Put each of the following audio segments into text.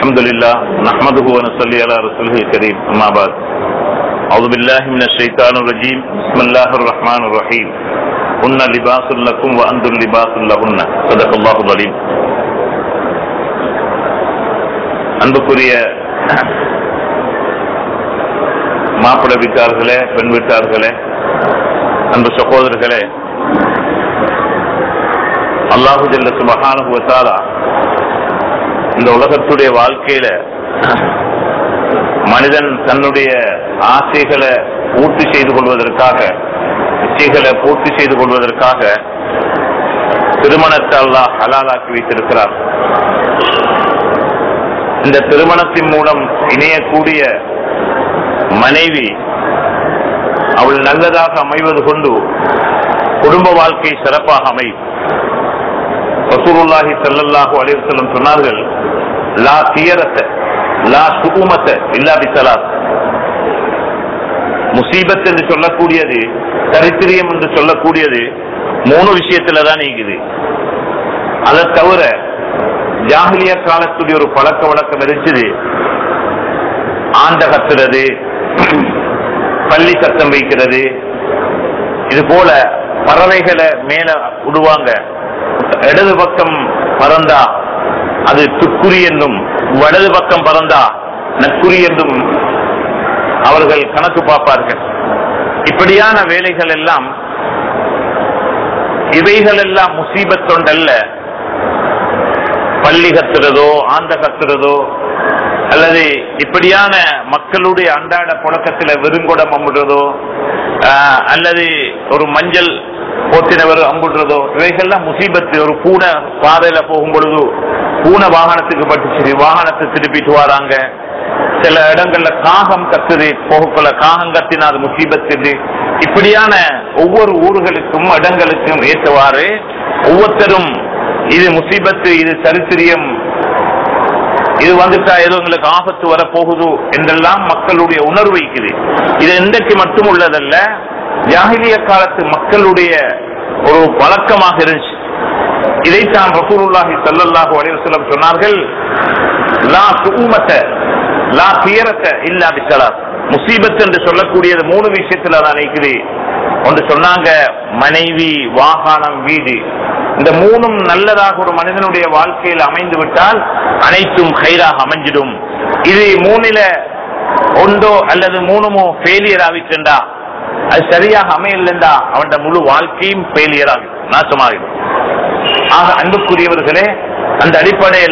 الحمد لله نحمده ونصلي على رسوله الكريم أما بعد أعوذ بالله من الشيطان الرجيم بسم الله الرحمن الرحيم هن لباس لكم وأنتم لباس لهن صدق الله العليم அன்புக்குரிய மாப்பிள்ளை வீட்டார்களே பெண் வீட்டார்களே அன்பு சகோதரர்களே அல்லாஹு ஜல்ல சுபஹானஹு வ தஆலா இந்த உலகத்துடைய வாழ்க்கையில மனிதன் தன்னுடைய ஆசைகளை பூர்த்தி செய்து கொள்வதற்காக இச்சைகளை பூர்த்தி செய்து கொள்வதற்காக திருமணத்தை அல்லாஹ் ஹலாலாக்கி வைத்திருக்கிறார் இந்த திருமணத்தின் மூலம் இணையக்கூடிய மனைவி அவள் நல்லதாக அமைவது கொண்டு குடும்ப வாழ்க்கை சிறப்பாக அமையும் ரசூலுல்லாஹி ஸல்லல்லாஹு அலைஹி வஸல்லம் சொன்னார்கள் லா தியரத்த லா சுகுமத்த இல்லா பிசலாத் முசீபத் என்று சொல்லக்கூடியது தரித்திரியம் என்று சொல்லக்கூடியது மூணு விஷயத்துல தான் நீக்குது அதை தவிர ஜாகிலிய காலத்துடைய ஒரு பழக்க வழக்கம் இருந்துச்சு ஆண்ட கத்துறது பள்ளி சத்தம் வைக்கிறது இது போல பறவைகளை மேல விடுவாங்க இடது பக்கம் பறந்தா அது துக்குறி என்றும் வலது பக்கம் பறந்தா நக்குறி என்றும் அவர்கள் கணக்கு பார்ப்பார்கள் இப்படியான வேலைகள் எல்லாம் இவைகள் எல்லாம் முசீபத் தொண்டல்ல பள்ளி கத்துறதோ ஆந்த கத்துறதோ அல்லது இப்படியான மக்களுடைய அன்றாட புழக்கத்துல வெறுங்குடம் அம்புடுறதோ ஆஹ், அல்லது ஒரு மஞ்சள் போத்தினவர் அம்புடுறதோ இவைகள்லாம் முசீபத்து ஒரு பூனை பாதையில போகும் பொழுது பூனை வாகனத்துக்கு பட்டுச்சு வாகனத்தை திருப்பிட்டு வராங்க சில இடங்கள்ல காகம் கத்துது போகக்குள்ள காகம் கத்தினா அது முசீபத்து இது. இப்படியான ஒவ்வொரு ஊர்களுக்கும் இடங்களுக்கும் ஏற்றவாறு ஒவ்வொருத்தரும் இது முசீபத்து இது சரித்திரியம் இது வந்துட்டா ஏதோ எங்களுக்கு ஆபத்து வர போகுது என்றெல்லாம் மக்களுடைய உணர்வு வைக்குது இது இன்றைக்கு மட்டும் உள்ளதல்ல ஜாகிலிய காலத்து மக்களுடைய ஒரு பழக்கமாக இருந்துச்சு இதைத்தான் ரசூலுல்லாஹி ஸல்லல்லாஹு அலைஹி வஸல்லம் சொன்னார்கள் லா சுகுமத்த லா தியரத்த இல்லா பிசலாத் முசீபத் என்று சொல்லக்கூடியது மூணு விஷயத்துல தான் நினைக்குது ஒன்று சொன்னாங்க மனைவி வாகனம் வீடு இந்த மூணும் நல்லதாக ஒரு மனிதனுடைய வாழ்க்கையில் அமைந்து விட்டால் அனைத்தும் கைராக அமைஞ்சிடும் இது மூணில ஒன்றோ அல்லது மூணுமோ ஃபெயிலியர் ஆகிட்டுண்டா அது சரியாக அமையலண்டா அவன் முழு வாழ்க்கையும் ஃபெயிலியர் ஆகும் நாசமாகிடும் ஆக அன்புக்குரியவர்களே அந்த அடிப்படையில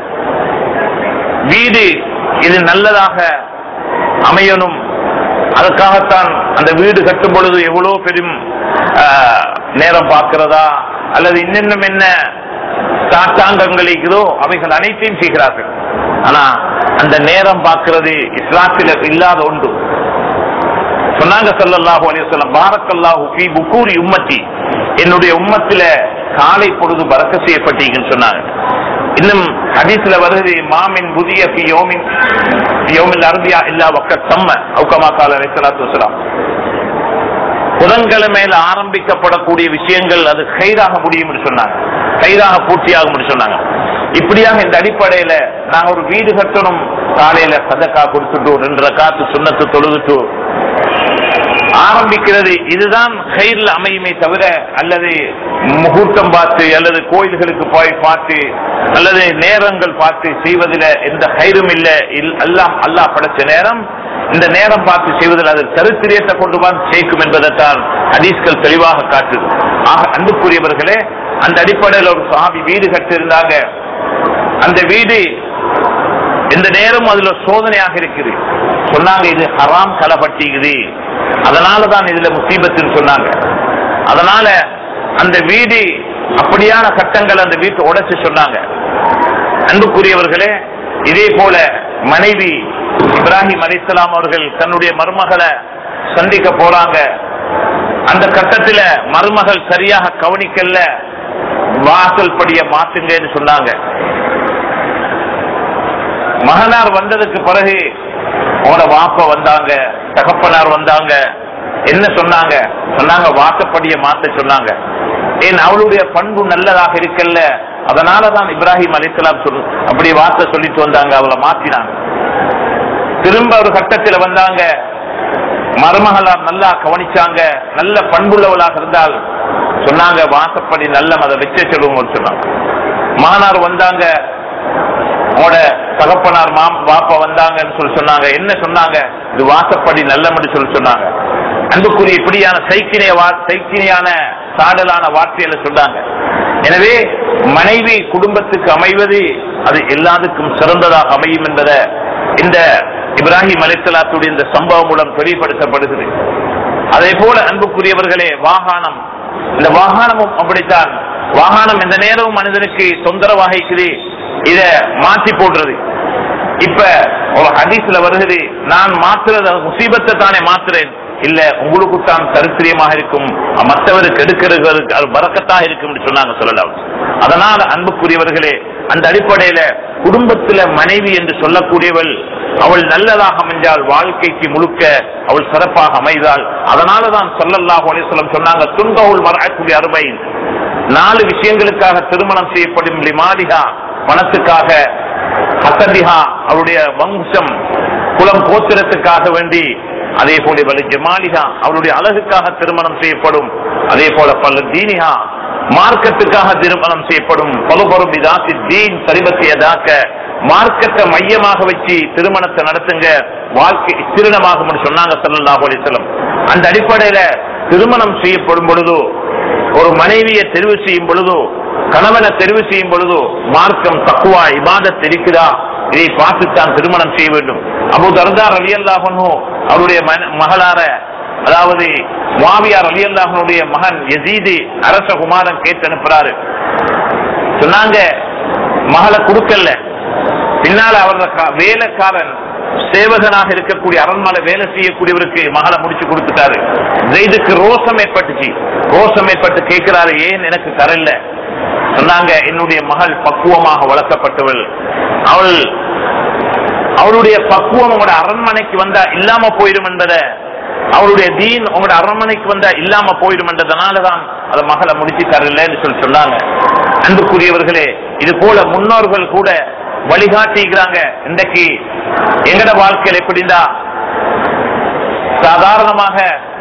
வீடு இது நல்லதாக அமையணும் அதற்காகத்தான் அந்த வீடு கட்டும் பொழுது எவ்வளவு பெரும் ஆஹ், நேரம் பார்க்கிறதா அல்லது இன்னும் என்ன சாத்தாங்கங்கள் இருக்குதோ அவைகள் அனைத்தையும் செய்கிறார்கள் ஆனா அந்த நேரம் பார்க்கிறது இஸ்லாத்தில் இல்லாத ஒன்று சொன்னாங்க ஸல்லல்லாஹு அலைஹி வஸல்லம் பாரக்கல்லாஹு ஃபீ புக்கூரி உம்மத்தி என்னுடைய உம்மத்தில காலை பொழுது பறக்க செய்யப்பட்டீங்கன்னு சொன்னாங்க இன்னும் ஹதீஸ்ல வருது மாமின் புதிய ஃபி யோமின் ஃபி யோமில் அர்பியா இல்லா வக்கத் சம்ம அவுகமா கால அலைஹிஸ்ஸலாத்து வஸலாம் புதன்கிழமையில ஆரம்பிக்கப்படக்கூடிய விஷயங்கள் அது கைராக முடியும் என்று சொன்னாங்க கைராக பூர்த்தியாகும் என்று சொன்னாங்க இப்படியாக இந்த அடிப்படையில நாங்க ஒரு வீடு கட்டணும் காலையில சதக்கா கொடுத்துட்டு ரெண்டு ரக்காத்து சுண்ணத்து தொழுதுட்டு ஆரம்பிக்கிறது இதுதான் கயிறில் அமையுமே தவிர அல்லது முகூர்த்தம் பார்த்து அல்லது கோயில்களுக்கு போய் பார்த்து அல்லது நேரங்கள் பார்த்து செய்வதில் எந்த கயிறும் இல்லை இல்- எல்லாம் அல்லாஹ் படைச்ச நேரம் இந்த நேரம் பார்த்து செய்வதில் அது கருத்திரியத்தை கொண்டு வந்து சேர்க்கும் என்பதைத்தான் ஹதீஸ்கள் தெளிவாக காட்டுது ஆக அன்புக்குரியவர்களே அந்த அடிப்படையில் ஒரு சாமி வீடு கட்டியிருந்தாங்க அந்த வீடு இந்த நேரம் அதுல சோதனையாக இருக்குது சொன்னாங்க இது ஹராம் கலப்பட்டிக்குது அதனால தான் இதுல முசீபத்துன்னு சொன்னாங்க அதனால அந்த வீடு அப்படியான சட்டங்கள் அந்த வீட்டை உடைச்சு சொன்னாங்க அன்புக்குரியவர்களே இதே போல மனைவி இப்ராஹிம் அலிஸ்லாம் அவர்கள் தன்னுடைய மருமகளை சந்திக்க போறாங்க அந்த கட்டத்துல மருமகள் சரியாக கவனிக்கல வாசல் படிய மாத்துங்கன்னு சொன்னாங்க மகனார் வந்ததுக்கு பிறகு அவனோட வாப்ப வந்தாங்க தகப்பனார் வந்தாங்க என்ன சொன்னாங்க சொன்னாங்க வாசப்படிய மாத்த சொன்னாங்க ஏன் அவளுடைய பண்பு நல்லதாக இருக்கல்ல அதனாலதான் இப்ராஹிம் அலிஸ்லாம் சொல்லு அப்படி வார்த்தை சொல்லிட்டு வந்தாங்க அவளை மாத்தினாங்க திரும்ப ஒரு கட்டத்தில் வந்தாங்க மருமகளார் நல்லா கவனிச்சாங்க நல்ல பண்புள்ளவளாக இருந்தால் சொன்னாங்க வாசப்படி நல்ல மத வச்ச சொல்லுவோம் சொன்னாங்க மானார் வந்தாங்க உங்களோட தகப்பனார் மாம் பாப்பா வந்தாங்கன்னு சொல்லி சொன்னாங்க என்ன சொன்னாங்க இது வாசப்படி நல்லமன்னு சொல்லி சொன்னாங்க அன்புக்குரிய இப்படியான சைக்கினிய வா- சைக்கினியான சாடலான வார்த்தையில சொன்னாங்க எனவே மனைவி குடும்பத்துக்கு அமைவது அது எல்லாத்துக்கும் சிறந்ததாக அமையும் என்பதை இந்த இப்ராஹிம் அலித்தலாத்துடைய இந்த சம்பவம் மூலம் தெளிவுபடுத்தப்படுகிறது அதே போல அன்புக்குரியவர்களே வாகனம் இந்த வாகனமும் அப்படித்தான் வாகனம் இந்த நேரமும் மனிதனுக்கு தொந்தரவாக இருக்குது இத மாற்றி போடுறது இப்ப ஒரு ஹதீஸ்ல வருகிறது நான் மாத்துறது முசீபத்தை தானே மாத்துறேன் இல்ல உங்களுக்கு தான் சரித்திரியமாக இருக்கும் மற்றவருக்கு எடுக்கிறவருக்கு அது பறக்கத்தாக இருக்கும் என்று சொன்னாங்க சொல்லலாம் அதனால அன்புக்குரியவர்களே அந்த அடிப்படையில குடும்பத்துல மனைவி என்று சொல்லக்கூடியவள் அவள் நல்லதாக அமைஞ்சால் வாழ்க்கைக்கு முழுக்க அவள் சிறப்பாக அமைதாள் அதனாலதான் சொல்லல்லாஹு அலைஹி வஸல்லம் சொன்னாங்க துன்பவுள் மரக்கூடிய அருமை நாலு விஷயங்களுக்காக திருமணம் செய்யப்படும் லிமாலிகா பணத்துக்காக ஹசதிஹா அவருடைய வம்சம் குலம் கோத்திரத்துக்காக வேண்டி அதே போல வலி ஜமாலிகா அவருடைய அழகுக்காக திருமணம் செய்யப்படும் அதே போல பல தீனிகா மார்க்கத்துக்காக திருமணம் செய்யப்படும் பலுபரும் இதாசி தீன் சரிபத்தியதாக்க மார்க்கத்தை மையமாக வச்சு திருமணத்தை நடத்துங்க வாழ்க்கை திருணமாக சொன்னாங்க ஸல்லல்லாஹு அலைஹி வஸல்லம் அந்த அடிப்படையில திருமணம் செய்யப்படும் பொழுதோ ஒரு மனைவியை தெரிவு செய்யும் பொழுதோ கணவனை தெரிவு செய்யும் பொழுதோ மார்க்கம் தக்குவா இபாதத் இருக்குதா இதை பார்த்துத்தான் திருமணம் செய்ய வேண்டும் அபு தர்தார் அலி அல்லாஹனோ அவருடைய மன- மகளார அதாவது மாவியார் அலி அல்லாஹனுடைய மகன் யசீது அரச குமாரன் கேட்டு அனுப்புறாரு சொன்னாங்க மகளை கொடுக்கல பின்னால அவரோட கா- வேலைக்காரன் சேவகனாக இருக்கக்கூடிய அரண்மனை வேலை செய்யக்கூடியவருக்கு மகளை முடிச்சு கொடுத்துட்டாரு ஜெயிதுக்கு ரோசம் ஏற்பட்டுச்சு ரோசம் ஏற்பட்டு கேட்கிறாரு ஏன் எனக்கு தரல சொன்னாங்க என்னுடைய மகள் பக்குவமாக வளர்க்கப்பட்டவள் அவள் அவளுடைய பக்குவம் உங்களோட அரண்மனைக்கு வந்தா இல்லாம போயிடும் என்பதை அவருடைய தீன் உங்களோட அரண்மனைக்கு வந்தா இல்லாம போயிடும் என்றதுனாலதான் அதை மகளை முடிச்சு தரலன்னு சொல்லி சொன்னாங்க அன்புக்குரியவர்களே இது போல முன்னோர்கள் கூட வழிகாட்டிக்கிறாங்க இன்றைக்கு எங்கட வாழ்க்கையில் எப்படின்னா சாதாரணமாக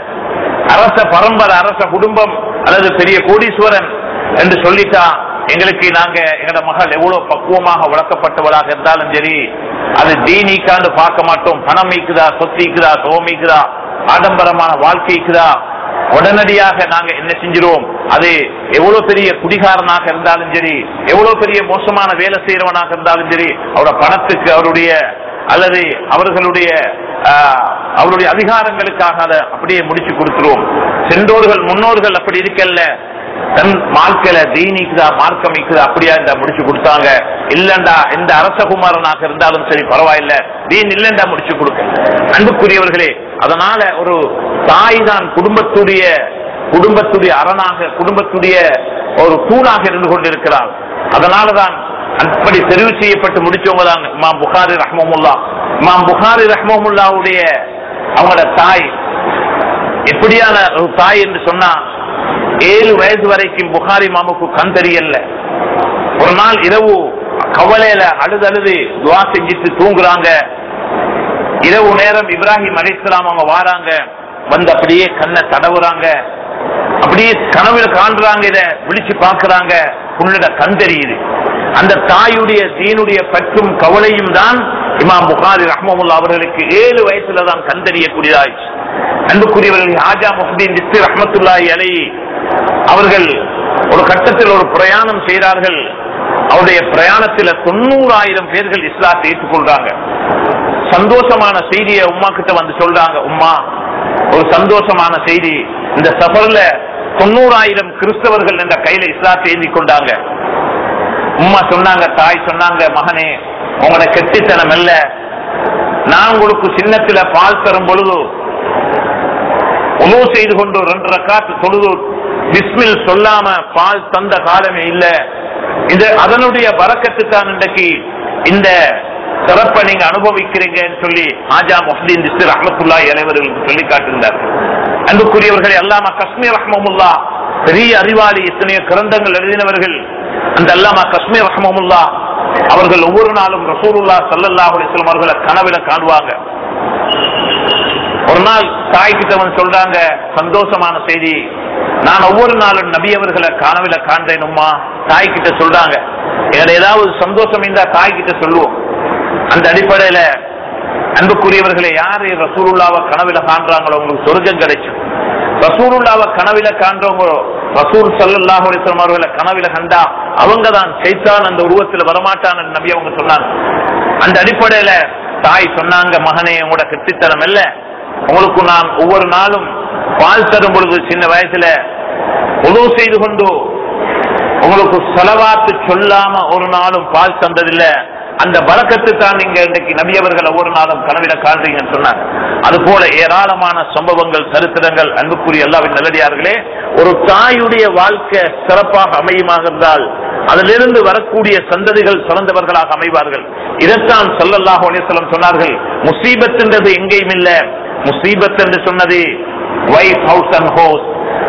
அரச பரம்பரை அரச குடும்பம் அல்லது பெரிய கோடீஸ்வரன் என்று சொல்லிட்டா எங்களுக்கு நாங்க எங்கட மகள் எவ்வளவு பக்குவமாக வளர்க்கப்பட்டவளாக இருந்தாலும் சரி அது தீனிக்காண்டு பார்க்க மாட்டோம் பணம் ஈக்குதா சொத்து ஈக்குதா சோம் ஈக்குதா ஆடம்பரமான வாழ்க்கை ஈக்குதா உடனடியாக நாங்க என்ன செஞ்சிருவோம் அது எவ்வளவு பெரிய குடிகாரனாக இருந்தாலும் சரி எவ்வளவு பெரிய மோசமான வேலை செய்யறவனாக இருந்தாலும் சரி அவரோட பணத்துக்கு அவருடைய அல்லது அவர்களுடைய ஆஹ், அவருடைய அதிகாரங்களுக்காக அதை அப்படியே முடிச்சு கொடுத்துருவோம் சென்றோர்கள் முன்னோர்கள் அப்படி இருக்கல்ல தன் வாழ்க்கையில தீனிக்குதா மார்க்கம் இருக்குதா அப்படியா இந்த முடிச்சு கொடுத்தாங்க இல்லண்டா எந்த அரசகுமாரனாக இருந்தாலும் சரி பரவாயில்ல தீன் இல்லண்டா முடிச்சு கொடுக்க அன்புக்குரியவர்களே அதனால ஒரு தாய் தான் குடும்பத்துடைய குடும்பத்துடைய அரணாக குடும்பத்துடைய ஒரு தூணாக இருந்து கொண்டிருக்கிறார் அதனாலதான் அப்படி தெரிவு செய்யப்பட்டு முடிச்சவங்க தான் இமாம் புகாரி ரஹ்மமுல்லா இமாம் புகாரி ரஹ்மமுல்லாவுடைய அவங்களோட தாய் எப்படியான ஒரு தாய் என்று சொன்னா ஏழு வயசு வரைக்கும் புகாரி மாமுக்கு கண் தெரியல ஒரு நாள் இரவு கவலையில அழுது அழுது துவா செஞ்சுட்டு தூங்குறாங்க இரவு நேரம் இப்ராஹிம் அலிஸ்லாம் அவங்க வாராங்க வந்து அப்படியே கண்ணை தடவுறாங்க அப்படியே கனவுல காண்றாங்க இத விழிச்சு பார்க்கறாங்க உன்னோட கண் தெரியுது அந்த தாயுடைய தீனுடைய பற்றும் கவலையும் தான் இமாம் புகாரி ரஹ்மமுல்லா அவர்களுக்கு ஏழு வயசுல தான் கண் தெரியக்கூடியதாயிடுச்சு அன்புக்குரியவர்கள் ஆஜா முஹ்தீன் திஸ்தி ரஹ்மத்துல்லாஹி அலைஹி அவர்கள் ஒரு கட்டத்தில் ஒரு பிரயாணம் செய்தார்கள் அவருடைய பிரயாணத்தில் தொண்ணூறாயிரம் பேர்கள் இஸ்லாத்தை ஏற்றுக்கொள்றாங்க சந்தோஷமான செய்தியை உம்மா கிட்ட வந்து சொல்றாங்க உம்மா ஒரு சந்தோஷமான செய்தி இந்த சஃபர்ல தொண்ணூறாயிரம் கிறிஸ்தவர்கள் என்ற கையில இஸ்லாத்தை ஏந்தி கொண்டாங்க உம்மா சொன்னாங்க தாய் சொன்னாங்க மகனே உங்களோட கெட்டித்தனம் இல்ல நான் உங்களுக்கு சின்னத்துல பால் தரும் பொழுது உணவு செய்து கொண்டு ரெண்டு ரக்காத்து தொழுது பிஸ்மில் சொல்லாம பால் தந்த காலமே இல்ல இது அதனுடைய பறக்கத்து தான் இன்றைக்கு இந்த சிறப்பை நீங்க அனுபவிக்கிறீங்கன்னு சொல்லி ஆஜா முஸ்லீம் திஸ்ர் அஹமத்துல்லா இளைவர்களுக்கு சொல்லி காட்டிருந்தார் அன்புக்குரியவர்களை அல்லாம காஷ்மீர் ரஹ்மமுல்லா பெரிய அறிவாளி எத்தனையோ கிரந்தங்கள் எழுதினவர்கள் அந்த அல்லாமா காஷ்மீர் ரஹமமுல்லா அவர்கள் ஒவ்வொரு நாளும் ரசூலுல்லா சல்லல்லாஹு அலைஹி வஸல்லம் அவர்களை கனவுல காணுவாங்க ஒரு நாள் தாய் கிட்ட வந்து சொல்றாங்க சந்தோஷமான செய்தி நான் ஒவ்வொரு நாளும் நபி அவர்களை கனவுல காண்றேன் உம்மா தாய் கிட்ட சொல்றாங்க எங்களை ஏதாவது சந்தோஷம் இருந்தா தாய் கிட்ட சொல்லுவோம் அந்த அடிப்படையில அன்புக்குரியவர்களை யாரு ரசூலுல்லாவை கனவுல காண்றாங்களோ உங்களுக்கு சொர்க்கம் கிடைக்கும் ரசூலுல்லாவை கனவில காண்றவங்க ரசூல் சல்லல்லாஹு அலைஹி வஸல்லம் அவர்களை கனவில கண்டா அவங்க தான் சைத்தான் அந்த உருவத்துல வரமாட்டான் நபி அவங்க சொன்னாங்க அந்த அடிப்படையில தாய் சொன்னாங்க மகனே உங்களோட கெட்டித்தனம் இல்ல உங்களுக்கு நான் ஒவ்வொரு நாளும் பால் தரும் பொழுது சின்ன வயசுல உதவு செய்து கொண்டு உங்களுக்கு செலவாத்து சொல்லாம ஒரு நாளும் பால் தந்ததில்ல அந்த பழக்கத்தை தான் நீங்க இன்னைக்கு நபியவர்கள் ஒவ்வொரு நாளும் கனவில காண்றீங்கன்னு சொன்னாங்க அது போல ஏராளமான சம்பவங்கள் சரித்திரங்கள் அன்புக்குரிய எல்லாவின் நல்லடியார்களே ஒரு தாயுடைய வாழ்க்கை சிறப்பாக அமையுமாக இருந்தால் அதிலிருந்து வரக்கூடிய சந்ததிகள் சிறந்தவர்களாக அமைவார்கள் இதைத்தான் சல்லல்லாஹு அலிஸ்லம் சொன்னார்கள் முசீபத் என்றது எங்கேயும் இல்ல முசீபத் என்று சொன்னது வைஃப் ஹவுஸ் அண்ட் ஹோஸ்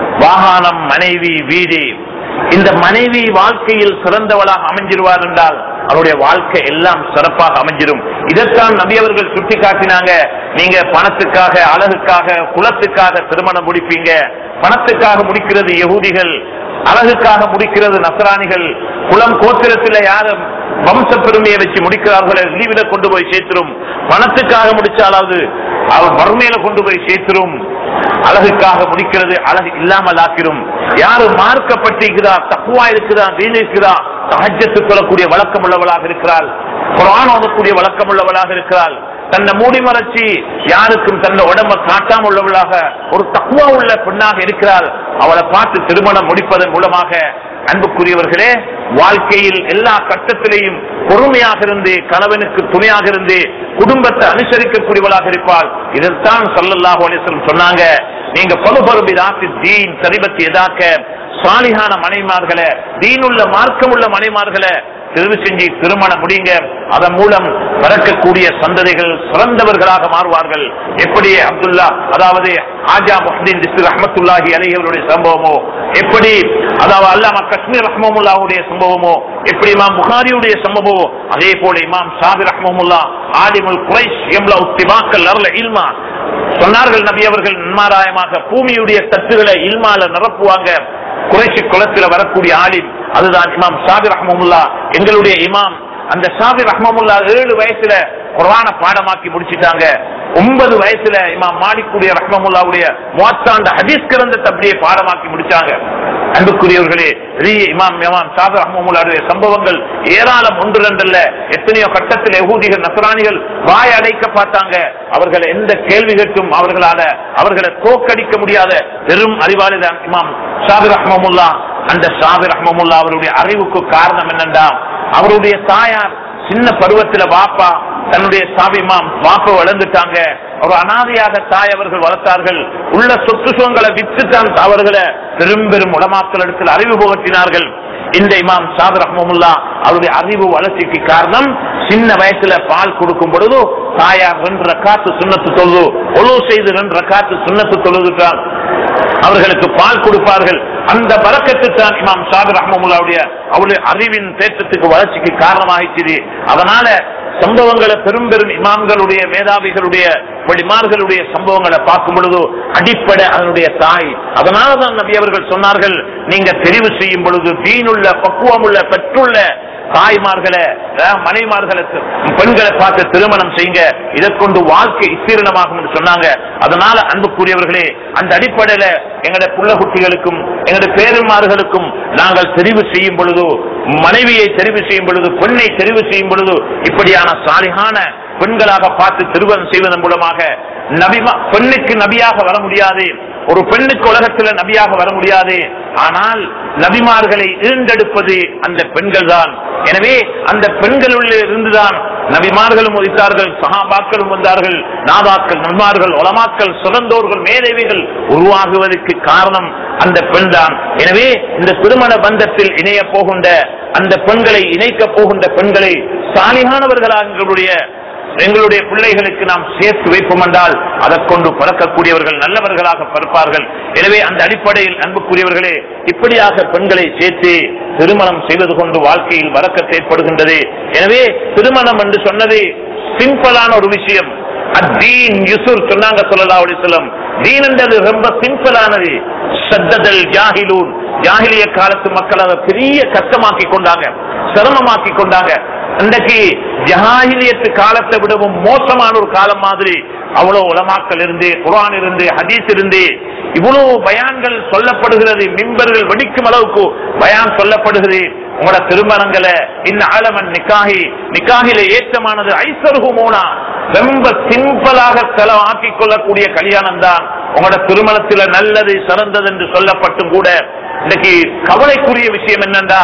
வாகனம் மனைவி வீடு இந்த மனைவி வாழ்க்கையில் சிறந்தவளாக அமைஞ்சிருவார் என்றால் அவருடைய வாழ்க்கை எல்லாம் சிறப்பாக அமைஞ்சிரும் இதைத்தான் நபி அவர்கள் சுட்டி காட்டினாங்க நீங்க பணத்துக்காக அழகுக்காக குலத்துக்காக திருமணம் முடிப்பீங்க பணத்துக்காக முடிக்கிறது யகூதிகள் அழகுக்காக முடிக்கிறது நசராணிகள் குலம் கோத்திரத்தில் யாரும் வம்ச பெருமையை வச்சு முடிக்கிறார்களோ லீவில கொண்டு போய் சேர்த்துரும் பணத்துக்காக முடிச்சாலாவது அவர் வறுமையில கொண்டு போய் சேர்த்துரும் அழகுக்காக முடிக்கிறது அழகு இல்லாமல் ஆக்கிரும் யாரு மார்க்கப்பட்டிருக்கிறா தக்குவா இருக்குதா வீண் இருக்குதா சஹஜத்து கொள்ளக்கூடிய வழக்கம் உள்ளவளாக இருக்கிறாள் குரான் ஓதக்கூடிய வழக்கம் உள்ளவளாக இருக்கிறாள் தன்னை மூடி மறைச்சி யாருக்கும் தன்னை உடம்ப காட்டாம உள்ளவளாக ஒரு தக்குவா உள்ள பெண்ணாக இருக்கிறாள் அவளை பார்த்து திருமணம் முடிப்பதன் மூலமாக அன்புக்குரியவர்களே வாழ்க்கையில் எல்லா கட்டத்திலேயும் பொறுமையாக இருந்து கணவனுக்கு துணையாக இருந்து குடும்பத்தை அனுசரிக்கக்கூடியவளாக இருப்பாள் இதைத்தான் சல்லல்லாஹு அலிஸ்லம் சொன்னாங்க நீங்க பகுபருபி தாத்தி தீன் சரிபத்தி எதாக்க சாலிகான மனைமார்களை தீனுள்ள மார்க்கமுள்ள மனைமார்களை தெரிவு செஞ்சு திருமணம் முடிங்க அதன் மூலம் பிறக்கக்கூடிய சந்ததிகள் சிறந்தவர்களாக மாறுவார்கள் எப்படி அப்துல்லா அதாவது ஆஜா முஹ்தீன் டிஸ்ட் ரஹமத்துல்லாஹி அலைஹிவருடைய சம்பவமோ எப்படி அதாவது அல்லாம காஷ்மீர் ரஹ்மமுல்லாவுடைய சம்பவமோ எப்படி இமாம் புகாரியுடைய சம்பவமோ அதே போல இமாம் ஷாபி ரஹ்மமுல்லா ஆலிமுல் குரைஷ் எம்லா உத்திமாக்கல் அருள இல்மா சொன்னார்கள் நபி அவர்கள் நன்மாராயமாக பூமியுடைய தட்டுகளை இல்மால நிரப்புவாங்க குறைசி குளத்துல வரக்கூடிய ஆலிம் அதுதான் இமாம் ஷாபி ரஹ்மமுல்லா எங்களுடைய இமாம் அந்த ஷாபி ரஹ்மமுல்லா ஏழு வயசுல குரான பாடமாக்கி முடிச்சிட்டாங்க ஒன்பது வயசுல இமாம் மாலிக்குடைய ரஹ்மமுல்லாவுடைய மூத்தாண்ட ஹதீஸ் கிரந்தத்தை அப்படியே பாடமாக்கி முடிச்சாங்க அன்புக்குரியவர்களே பெரிய இமாம் இமாம் ஷாபி ரஹ்மமுல்லாவுடைய சம்பவங்கள் ஏராளம் ஒன்று ரெண்டல்ல எத்தனையோ கட்டத்தில் யகூதிகள் நசராணிகள் வாய் அடைக்க பார்த்தாங்க அவர்கள் எந்த கேள்வி கேட்டும் அவர்களால அவர்களை தோக்கடிக்க முடியாத பெரும் அறிவாளி தான் இமாம் ஷாபி ரஹ்மமுல்லா அந்த ஷாபி ரஹ்மமுல்லா அவருடைய அறிவுக்கு காரணம் என்னண்டா அவருடைய தாயார் சின்ன பருவத்துல வாப்பா தன்னுடைய சாபிமாம் வாப்ப வளர்ந்துட்டாங்க ஒரு அனாதையாக தாய் அவர்கள் வளர்த்தார்கள் உள்ள சொத்து சுகங்களை வித்துத்தான் அவர்களை பெரும் பெரும் உடமாக்கள் இடத்தில் அறிவு புகட்டினார்கள் இந்த இமாம் சாத் ரஹ்மமுல்லா அவருடைய அறிவு வளர்ச்சிக்கு காரணம் சின்ன வயசுல பால் கொடுக்கும் பொழுது தாயார் ரெண்டு ரக்காத்து சுண்ணத்து தொழுது ஒழு செய்து ரெண்டு ரக்காத்து சுண்ணத்து தொழுதுட்டான் அவர்களுக்கு பால் கொடுப்பார்கள் அந்த பறக்கத்து தான் இமாம் சாது ரஹ்மமுல்லாவுடைய அவருடைய அறிவின் தேற்றத்துக்கு வளர்ச்சிக்கு காரணமாகிச்சு அதனால சம்பவங்களை பெரும் பெரும் இமாம்களுடைய மேதாவிகளுடைய வழிமார்களுடைய சம்பவங்களை பார்க்கும் பொழுது அடிப்படை அதனுடைய தாய் அதனாலதான் நபி அவர்கள் சொன்னார்கள் நீங்க தெரிவு செய்யும் பொழுது தீனுள்ள பக்குவமுள்ள பெற்றுள்ள தாய்மார்களை அஹ், மனைமார்களை தி- பெண்களை பார்த்து திருமணம் செய்யுங்க இதை கொண்டு வாழ்க்கை விஸ்தீரணமாகும் என்று சொன்னாங்க அதனால அன்புக்குரியவர்களே அந்த அடிப்படையில எங்களுடைய புள்ள குட்டிகளுக்கும் எங்களுடைய பேருமார்களுக்கும் நாங்கள் தெரிவு செய்யும் பொழுது மனைவியை தெரிவு செய்யும் பொழுது பெண்ணை தெரிவு செய்யும் பொழுது இப்படியான சாலிகான பெண்களாக பார்த்து திருமணம் செய்வதன் மூலமாக நபிமா பெண்ணுக்கு நபியாக வர முடியாது ஒரு பெண்ணுக்கு உலகத்தில் நபியாக வர முடியாது ஆனால் நபிமார்களை ஈண்டெடுப்பது அந்த பெண்கள் தான் எனவே அந்த பெண்களுள்ள இருந்துதான் நபிமார்களும் உதித்தார்கள் சகாபாக்களும் வந்தார்கள் நாதாக்கள் நன்மார்கள் உலமாக்கள் சிறந்தோர்கள் மேதேவிகள் உருவாகுவதற்கு காரணம் அந்த பெண் தான் எனவே இந்த திருமண பந்தத்தில் இணைய போகின்ற அந்த பெண்களை இணைக்க போகின்ற பெண்களை சாலிகானவர்களாக எங்களுடைய எங்களுடைய பிள்ளைகளுக்கு நாம் சேர்த்து வைப்போம் என்றால் அதை கொண்டு பறக்கக்கூடியவர்கள் நல்லவர்களாக பிறப்பார்கள் எனவே அந்த அடிப்படையில் அன்புக்குரியவர்களே இப்படியாக பெண்களை சேர்த்து திருமணம் செய்வது கொண்டு வாழ்க்கையில் வரக்கத்து ஏற்படுகின்றது எனவே திருமணம் என்று சொன்னது சிம்பிளான ஒரு விஷயம் அத்தீன் யுசுர் சொன்னாங்க சொல்லலாம் அலிஸ்லம் தீன் என்றது ரொம்ப சிம்பிளானது சத்ததல் ஜாஹிலூன் ஜாஹிலிய காலத்து மக்கள் அதை பெரிய கஷ்டமாக்கி கொண்டாங்க சிரமமாக்கி கொண்டாங்க இன்றைக்கு ஜஹாஹிலியத்து காலத்தை விடவும் மோசமான ஒரு காலம் மாதிரி அவ்வளவு உலமாக்கள் இருந்து குரான் இருந்து ஹதீஸ் இருந்து இவ்வளவு பயான்கள் சொல்லப்படுகிறது மிம்பர்கள் வெடிக்கும் அளவுக்கு பயான் சொல்லப்படுகிறது உங்களோட திருமணங்களை இந்த ஆலமன் நிக்காகி நிக்காகில ஏற்றமானது ஐசருகுமோனா ரொம்ப சிம்பிளாக செலவாக்கிக் கொள்ளக்கூடிய கல்யாணம் தான் உங்களோட திருமணத்துல நல்லது சிறந்தது என்று சொல்லப்பட்டும் கூட இன்னைக்கு கவலைக்குரிய விஷயம் என்னன்னா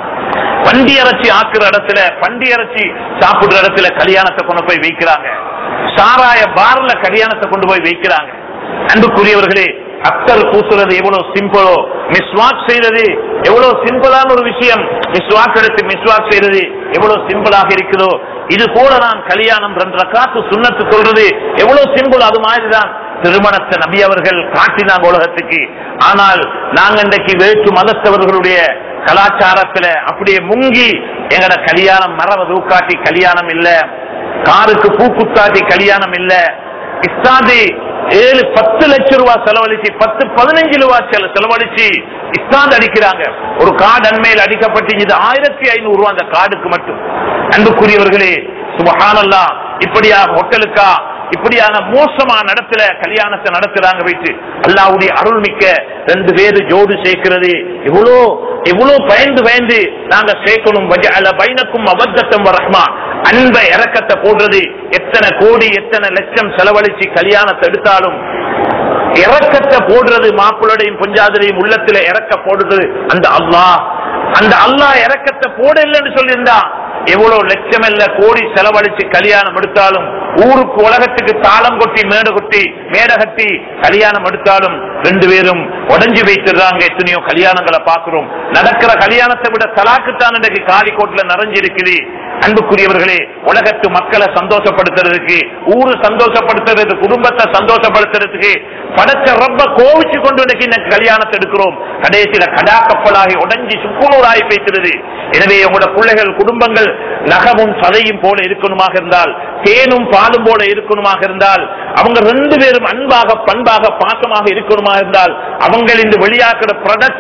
பண்டி இறைச்சி ஆக்குற இடத்துல பண்டி இறைச்சி சாப்பிடுற இடத்துல கல்யாணத்தை கொண்டு போய் வைக்கிறாங்க சாராய பார்ல கல்யாணத்தை கொண்டு போய் வைக்கிறாங்க அன்புக்குரியவர்களே அத்தர் பூசுறது எவ்வளவு சிம்பிளோ மிஸ்வாக் செய்யறது எவ்வளவு சிம்பிளான ஒரு விஷயம் மிஸ்வாக் எடுத்து மிஸ்வாக் செய்யறது எவ்வளவு சிம்பிளாக இருக்குதோ இது போல நான் கல்யாணம் ரெண்டு ரக்காத்து சுண்ணத்து சொல்றது எவ்வளவு சிம்பிள் அது மாதிரிதான் திருமணத்தை நபி அவர்கள் காட்டினாங்க உலகத்துக்கு ஆனால் நாங்க இன்றைக்கு வேற்று மதத்தவர்களுடைய கலாச்சாரத்துல அப்படியே முங்கி எங்கட கல்யாணம் மரவ தூக்காட்டி கல்யாணம் இல்ல காருக்கு பூ குத்தாட்டி கல்யாணம் இல்ல இஸ்தாதி ஏழு பத்து லட்சம் ரூபாய் செலவழிச்சு பத்து பதினஞ்சு ரூபாய் செல- செலவழிச்சு இஸ்தாந்து அடிக்கிறாங்க ஒரு கார்டு அண்மையில் அடிக்கப்பட்டு இது ஆயிரத்தி ஐநூறு ரூபாய் அந்த கார்டுக்கு மட்டும் அன்புக்குரியவர்களே சுபஹானல்லா இப்படியா ஹோட்டலுக்கா இப்படியான மோசமான இடத்துல கல்யாணத்தை நடத்துறாங்க வைத்து அல்லாவுடைய அருள்மிக்க ரெண்டு பேரு ஜோடு சேர்க்கிறது எவ்வளோ எவ்வளவு பயந்து பயந்து நாங்க சேர்க்கணும் வஜஅல பைனக்கும் அபத்தத்தம் ரஹ்மா அன்பை இறக்கத்தை போடுறது எத்தனை கோடி எத்தனை லட்சம் செலவழிச்சு கல்யாணத்தை எடுத்தாலும் இறக்கத்தை போடுறது மாப்பிள்ளையும் பொஞ்சாதிரையும் உள்ளத்துல இறக்க போடுறது அந்த அல்லாஹ் அந்த அல்லாஹ் இறக்கத்தை போடலன்னு சொல்லியிருந்தா எவ்வளவு லட்சம் இல்ல கோடி செலவழிச்சு கல்யாணம் எடுத்தாலும் ஊருக்கு உலகத்துக்கு தாளம் கொட்டி மேடை கொட்டி மேடை கட்டி கல்யாணம் எடுத்தாலும் ரெண்டு பேரும் உடஞ்சி வைத்திருந்தாங்க எத்தனையோ கல்யாணங்களை பார்க்கிறோம் நடக்கிற கல்யாணத்தை விட தலாக்குத்தான் இன்றைக்கு காலிக்கோட்டுல நிறைஞ்சு இருக்குது அன்புக்குரியவர்களே உலகத்து மக்களை சந்தோஷப்படுத்துறதுக்கு ஊரு சந்தோஷப்படுத்துறது குடும்பத்தை சந்தோஷப்படுத்துறதுக்கு படைச்ச ரொம்ப கோவிச்சு கொண்டு இன்னைக்கு இந்த கல்யாணத்தை எடுக்கிறோம் கடைசியில கடா கப்பலாகி உடஞ்சி சுக்குநூறாகி பேசுறது எனவே உங்களோட பிள்ளைகள் குடும்பங்கள் நகமும் சதையும் போல இருக்கணுமாக இருந்தால் தேனும் பாலும் போல இருக்கணுமாக இருந்தால் அவங்க ரெண்டு பேரும் அன்பாக பண்பாக பாசமாக இருக்கணுமாக இருந்தால் அவங்களின் வெளியாக்குற ப்ரொடக்ட்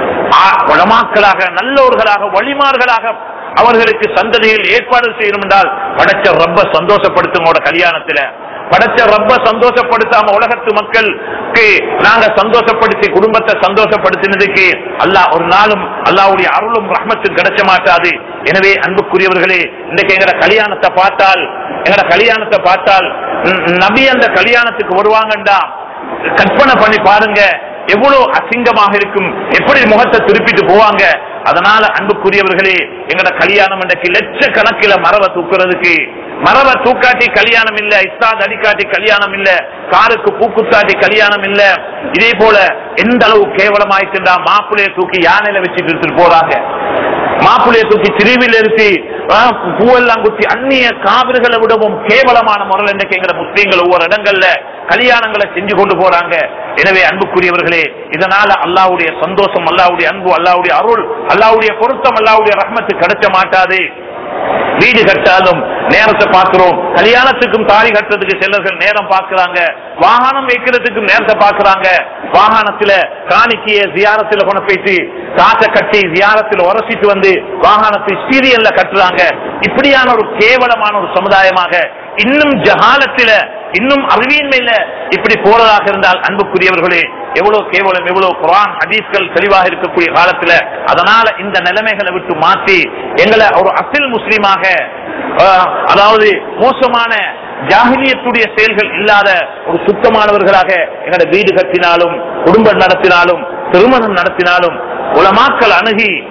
குளமாக்களாக நல்லோர்களாக வழிமார்களாக அவர்களுக்கு சந்ததியில் ஏற்பாடு செய்யணும் என்றால் படைச்ச ரொம்ப சந்தோஷப்படுத்தும் கல்யாணத்துல படைச்ச ரொம்ப சந்தோஷப்படுத்தாம உலகத்து மக்களுக்கு நாங்க சந்தோஷப்படுத்தி குடும்பத்தை சந்தோஷப்படுத்தினதுக்கு அல்லாஹ் ஒரு நாளும் அல்லாஹ்வுடைய அருளும் ரஹ்மத்தும் கிடைச்ச மாட்டாது எனவே அன்புக்குரியவர்களே இன்றைக்கு எங்கட கல்யாணத்தை பார்த்தால் எங்கட கல்யாணத்தை பார்த்தால் ம், நபி அந்த கல்யாணத்துக்கு வருவாங்கண்டா கற்பனை பண்ணி பாருங்க எவ்வளவு அசிங்கமாக இருக்கும் எப்படி முகத்தை திருப்பிட்டு போவாங்க அதனால அன்புக்குரியவர்களே எங்கட கல்யாணம் இன்றைக்கு லட்சக்கணக்கில் மரவை தூக்குறதுக்கு மரவை தூக்காட்டி கல்யாணம் இல்ல இஸ்தாத் அடிக்காட்டி கல்யாணம் இல்ல காருக்கு பூக்குத்தாட்டி கல்யாணம் இல்ல இதே போல எந்த அளவு கேவலமாயிட்டுண்டா மாப்பிள்ளைய தூக்கி யானையில வச்சுட்டு எடுத்துட்டு போறாங்க மாப்பிள்ளைய தூக்கி திருவியில் இருத்தி ஆ, பூவெல்லாம் குத்தி அந்நிய காவிர்களை விடவும் கேவலமான முறையில் இன்னைக்கு எங்கிற முஸ்லீம்கள் ஒவ்வொரு இடங்கள்ல கல்யாணங்களை செஞ்சு கொண்டு போறாங்க எனவே அன்புக்குரியவர்களே இதனால அல்லாவுடைய சந்தோஷம் அல்லாவுடைய அன்பு அல்லாவுடைய அருள் அல்லாவுடைய பொருத்தம் அல்லாவுடைய ரஹ்மத்து கிடைச்ச மாட்டாது வீடு கட்டாலும் நேரத்தை பார்க்கிறோம் கல்யாணத்துக்கும் தாலி கட்டுறதுக்கு சிலர்கள் நேரம் பார்க்கறாங்க வாகனம் வைக்கிறதுக்கும் நேரத்தை பார்க்கறாங்க வாகனத்துல காணிக்கைய ஜியாரத்துல கொண்டு போயிட்டு காசை கட்டி ஜியாரத்துல உரசிட்டு வந்து வாகனத்தை சீரியல்ல கட்டுறாங்க இப்படியான ஒரு கேவலமான ஒரு சமுதாயமாக இன்னும் ஜஹாலத்தில இன்னும் அறிவியன்மையில இப்படி போறதாக இருந்தால் அன்புக்குரியவர்களே எவ்வளவு கேவலம் எவ்வளவு குரான் ஹதீஸ்கள் தெளிவாக இருக்கக்கூடிய காலத்துல அதனால இந்த நிலைமைகளை விட்டு மாற்றி எங்களை ஒரு அசில் முஸ்லீமாக ஆஹ், அதாவது மோசமான ஜாகிலியத்துடைய செயல்கள் இல்லாத ஒரு சுத்தமானவர்களாக எங்களோட வீடு கட்டினாலும் குடும்பம் நடத்தினாலும் திருமணம் நடத்தினாலும் உலமாக்கள் அணுகி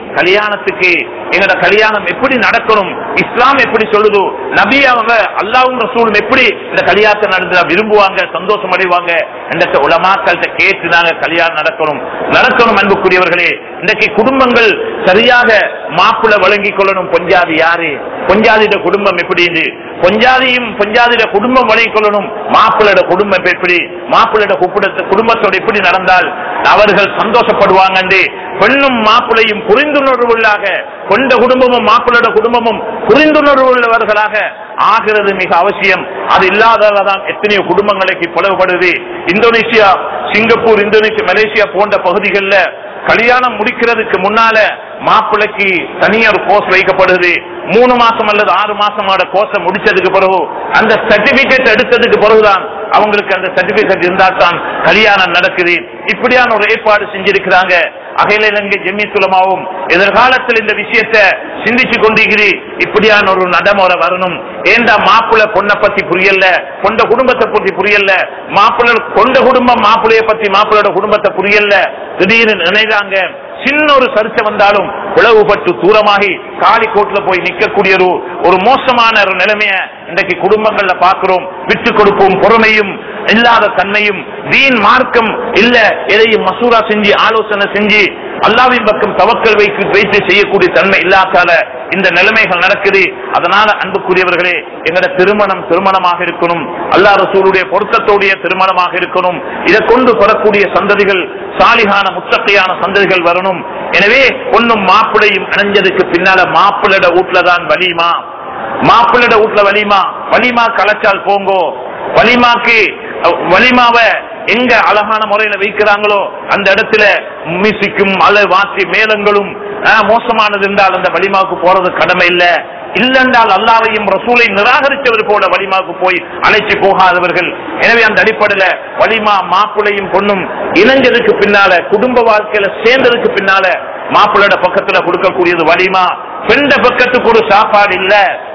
கல்யாணத்துக்கு எங்கட கல்யாணம் எப்படி நடக்கணும் இஸ்லாம் எப்படி சொல்லுது நபி அவங்க அல்லாவும் ரசூலும் எப்படி இந்த கல்யாணத்தை நடந்த விரும்புவாங்க சந்தோஷம் அடைவாங்க என்ற உலமாக்கள்கிட்ட கேட்டு நாங்க கல்யாணம் நடக்கணும் நடக்கணும் அன்புக்குரியவர்களே இன்றைக்கு குடும்பங்கள் சரியாக மாப்பிள வழங்கிக் கொள்ளணும் பொஞ்சாதி யாரு பொஞ்சாதிட குடும்பம் எப்படி இது பொஞ்சாதியும் பொஞ்சாதிட குடும்பம் வழங்கிக் கொள்ளணும் மாப்பிளோட குடும்பம் எப்படி மாப்பிளோட குப்பிடத்து குடும்பத்தோட எப்படி நடந்தால் அவர்கள் சந்தோஷப்படுவாங்க என்று பெண்ணும் மாப்பிளையும் புரிந்துணர்வுள்ளாக கொண்ட குடும்பமும் மாப்பிளோட குடும்பமும் புரிந்துணர்வு உள்ளவர்களாக ஆகிறது மிக அவசியம் அது இல்லாததான் எத்தனையோ குடும்பங்களுக்கு பிளவுபடுது இந்தோனேசியா சிங்கப்பூர் இந்தோனேசியா மலேசியா போன்ற பகுதிகளில் கல்யாணம் முடிக்கிறதுக்கு முன்னால மாப்பிள்ளைக்கு தனியார் கோர்ஸ் வைக்கப்படுது மூணு மாசம் அல்லது ஆறு மாசமான கோர்ஸை முடிச்சதுக்கு பிறகு அந்த சர்டிபிகேட் எடுத்ததுக்கு பிறகுதான் அவங்களுக்கு அந்த சர்டிபிகேட் இருந்தா தான் கல்யாணம் நடக்குது இப்படியான ஒரு ஏற்பாடு செஞ்சிருக்கிறாங்க அகில இலங்கை ஜெமித்துலமாவும் எதிர்காலத்தில் இந்த விஷயத்தை சிந்திச்சு கொண்டிருக்கிறீ இப்படியான ஒரு நடைமுறை வரணும் ஏண்டா மாப்பிள்ளை பொண்ணை பத்தி புரியல கொண்ட குடும்பத்தை பத்தி புரியல மாப்பிள்ளை கொண்ட குடும்பம் மாப்பிள்ளைய பத்தி மாப்பிள்ளையோட குடும்பத்தை புரியல திடீர்னு நினைறாங்க சின்ன ஒரு சர்ச்சை வந்தாலும் பிளவுபட்டு தூரமாகி காலிக்கோட்டில் போய் நிற்கக்கூடிய ஒரு ஒரு மோசமான ஒரு நிலைமைய இன்றைக்கு குடும்பங்கள்ல பார்க்கிறோம் விட்டு கொடுப்போம் பொறுமையும் இல்லாத தன்மையும் வீண் மார்க்கம் இல்ல எதையும் மசூரா செஞ்சு ஆலோசனை செஞ்சு அல்லாவின் பக்கம் தவக்கல் வைத்து வைத்து செய்யக்கூடிய தன்மை இல்லாதால இந்த நிலைமைகள் நடக்குது அதனால அன்புக்குரியவர்களே எங்கட திருமணம் திருமணமாக இருக்கணும் அல்லா ரசூலுடைய பொருத்தத்தோடைய திருமணமாக இருக்கணும் இதை கொண்டு பெறக்கூடிய சந்ததிகள் சாலிகான முத்தக்கையான சந்ததிகள் வரணும் எனவே பொண்ணும் மாப்பிளையும் அணைஞ்சதுக்கு பின்னால மாப்பிள்ளட வீட்டுல தான் வலிமா மாப்பிள்ளட வீட்டுல வலிமா வலிமா கலைச்சால் போங்கோ வலிமாக்கு அஹ், வலிமாவை எங்க அழகான முறையில வைக்கிறாங்களோ அந்த இடத்துல மியூசிக்கும் அலை வாசி மேளங்களும் அஹ், மோசமானது என்றால் அந்த வலிமாவுக்கு போறது கடமை இல்ல இல்லென்றால் அல்லாவையும் ரசூலை நிராகரித்தவர் போல வலிமாவுக்கு போய் அழைச்சி போகாதவர்கள் எனவே அந்த அடிப்படையில வலிமா மாப்பிள்ளையும் பொண்ணும் இணைஞ்சதுக்கு பின்னால குடும்ப வாழ்க்கையில சேர்ந்ததுக்கு பின்னால மாப்பிள்ளோட பக்கத்துல கொடுக்கக்கூடியது வலிமா பெண்ட பக்கத்துக்கு ஒரு சாப்பாடு இல்ல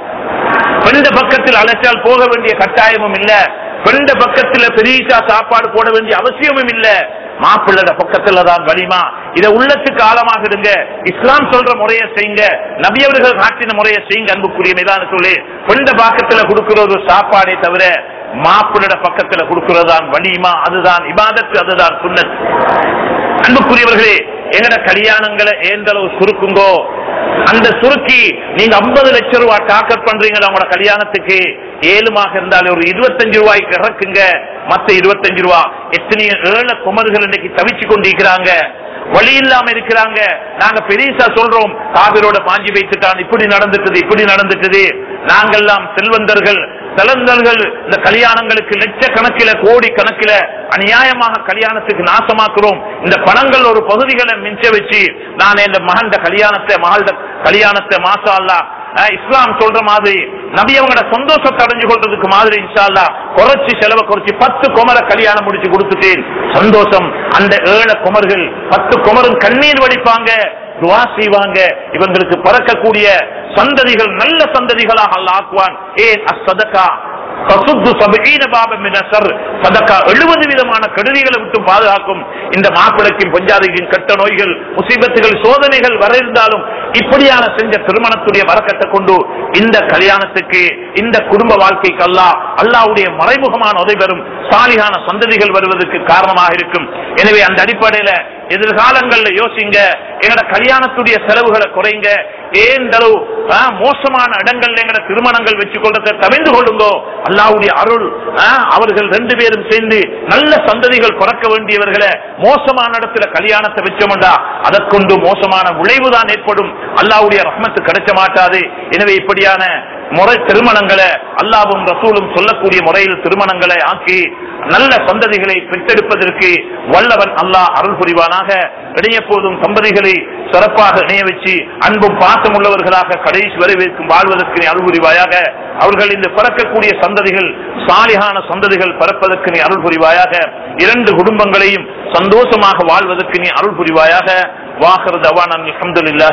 பெண்ட பக்கத்தில் அழைச்சால் போக வேண்டிய கட்டாயமும் இல்ல பெண்ட பக்கத்துல பெரியசா சாப்பாடு போட வேண்டிய அவசியமும் இல்ல மாப்பிள்ளட பக்கத்துல தான் வலிமா இத உள்ளத்துக்கு ஆழமாக இருங்க இஸ்லாம் சொல்ற முறையை செய்யுங்க நபியவர்கள் காட்டின முறையை செய்யுங்க அன்புக்குரிய மீதான சொல்லி பெண்ட பக்கத்துல கொடுக்கிற ஒரு சாப்பாடே தவிர மாப்பிள்ளட பக்கத்துல கொடுக்கிறதான் வலிமா அதுதான் இபாதத்து அதுதான் சுன்னத் அன்புக்குரியவர்களே எங்கட கல்யாணங்களை ஏந்தளவு சுருக்குங்கோ அந்த சுருக்கி நீங்க 50 லட்சம் ரூபாய் டாக்கெட் பண்றீங்களா உங்களோட கல்யாணத்துக்கு ஏழுமாக இருந்தாலும் ஒரு இருபத்தஞ்சு ரூபாய்க்கு இறக்குங்க மத்த இருபத்தஞ்சு ரூபா எத்தனையோ ஏழை குமர்கள் இன்னைக்கு தவிச்சு கொண்டிருக்கிறாங்க வழி இல்லாம இருக்கிறாங்க நாங்க பெரியசா சொல்றோம் காவிரோட பாஞ்சி வைத்துட்டான் இப்படி நடந்துட்டது இப்படி நடந்துட்டது நாங்கெல்லாம் செல்வந்தர்கள் செலந்தர்கள் இந்த கல்யாணங்களுக்கு லட்சக்கணக்கில கோடி கணக்கில அநியாயமாக கல்யாணத்துக்கு நாசமாக்குறோம் இந்த பணங்கள் ஒரு பகுதிகளை மிஞ்ச வச்சு நான் என் மகன் கல்யாணத்தை மகள் கல்யாணத்தை மாசா அல்லா அஹ், இஸ்லாம் சொல்ற மாதிரி நபி அவங்களோட சந்தோஷத்தை அடைஞ்சு கொள்றதுக்கு மாதிரி இன்ஷா அல்லாஹ் குறைச்சு செலவை குறைச்சு பத்து குமர கல்யாணம் முடிச்சு கொடுத்துட்டேன் சந்தோஷம் அந்த ஏழை குமர்கள் பத்து குமரும் கண்ணீர் வடிப்பாங்க துவா செய்வாங்க இவங்களுக்கு பறக்கக்கூடிய சந்ததிகள் நல்ல சந்ததிகளாக அல்லாஹ் ஆக்குவான் ஏன் அசதகா தசுத்து சபீன பாபம் மின ஷர். சதக்கா எழுபது விதமான கெடுதிகளை விட்டு பாதுகாக்கும் இந்த மாப்பிளைக்கும் பஞ்சாதிக்கும் கெட்ட நோய்கள் முசீபத்துகள் சோதனைகள் வர இருந்தாலும் இப்படியான செஞ்ச திருமணத்துடைய வரக்கத்தை கொண்டு இந்த கல்யாணத்துக்கு இந்த குடும்ப வாழ்க்கைக்கு அல்லாஹ் அல்லாஹ்வுடைய மறைமுகமான உதவி பெறும் சாலிகான சந்ததிகள் வருவதற்கு காரணமாக இருக்கும் எனவே அந்த அடிப்படையில எதிர்காலங்கள்ல யோசிங்க எங்கட கல்யாணத்துடைய செலவுகளை குறைங்க ஏன் தளவு ஆ, மோசமான இடங்கள்ல எங்கட திருமணங்கள் வச்சு கொள்றதை தவிர்த்து கொள்ளுங்கோ அல்லாவுடைய அருள் ஆ, அவர்கள் ரெண்டு பேரும் சேர்ந்து நல்ல சந்ததிகள் பிறக்க வேண்டியவர்களை மோசமான இடத்துல கல்யாணத்தை வச்சோம்டா அதை கொண்டு மோசமான விளைவுதான் ஏற்படும் அல்லாவுடைய ரஹ்மத்து கிடைக்க மாட்டாது எனவே இப்படியான முறை திருமணங்களை அல்லாவும் ரசூலும் சொல்லக்கூடிய முறையில் திருமணங்களை ஆக்கி நல்ல சந்ததிகளை பெற்றெடுப்பதற்கு வல்லவன் அல்லாஹ் அருள் புரிவானாக இணைய போதும் தம்பதிகளை சிறப்பாக இணைய வச்சு அன்பும் பாசம் உள்ளவர்களாக கடைசி வரை வைக்கும் வாழ்வதற்கு நீ அருள் புரிவாயாக அவர்கள் இந்த பிறக்கக்கூடிய சந்ததிகள் சாலிகான சந்ததிகள் பிறப்பதற்கு நீ அருள் புரிவாயாக இரண்டு குடும்பங்களையும் சந்தோஷமாக வாழ்வதற்கு நீ அருள் புரிவாயாக வாகர் தவான் அல்ஹம்துலில்லாஹி